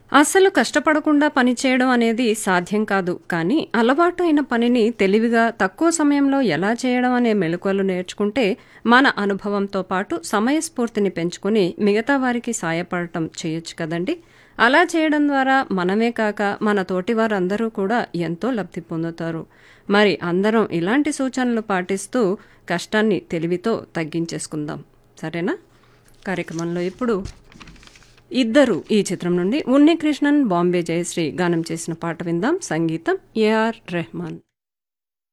అస్సలు కష్టపడకుండా పని చేయడం అనేది సాధ్యం కాదు కానీ అలవాటు అయిన పనిని తెలివిగా తక్కువ సమయంలో ఎలా చేయడం అనే మెళకువలు నేర్చుకుంటే మన అనుభవంతో పాటు సమయస్ఫూర్తిని పెంచుకుని మిగతా వారికి సాయపడటం చేయొచ్చు కదండి అలా చేయడం ద్వారా మనమే కాక మన తోటి వారందరూ కూడా ఎంతో లబ్ధి పొందుతారు మరి అందరం ఇలాంటి సూచనలు పాటిస్తూ కష్టాన్ని తెలివితో తగ్గించేసుకుందాం సరేనా కార్యక్రమంలో ఇప్పుడు ఇద్దరు ఈ చిత్రం నుండి ఉన్నికృష్ణన్ బాంబే జయశ్రీ గానం చేసిన పాట విందాం సంగీతం ఏఆర్ రెహమాన్